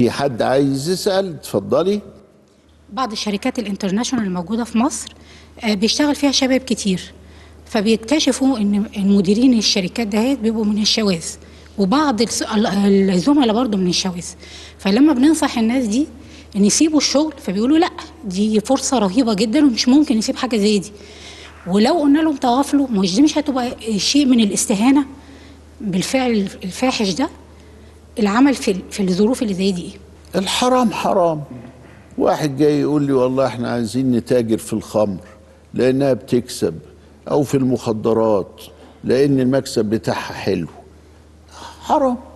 في حد عايز يسال اتفضلي بعض الشركات الانترناشونال الموجوده في مصر آه، بيشتغل فيها شباب كتير فبيكتشفوا ان المديرين الشركات دهيت بيبقوا من الشواذ وبعض الس- ال- الزملاء برضه من الشواذ فلما بننصح الناس دي ان يسيبوا الشغل فبيقولوا لا دي فرصه رهيبه جدا ومش ممكن نسيب حاجه زي دي ولو قلنا لهم تغافلوا مش دي مش هتبقى شيء من الاستهانه بالفعل الفاحش ده العمل في في الظروف اللي زي دي ايه الحرام حرام واحد جاي يقول لي والله احنا عايزين نتاجر في الخمر لانها بتكسب او في المخدرات لان المكسب بتاعها حلو حرام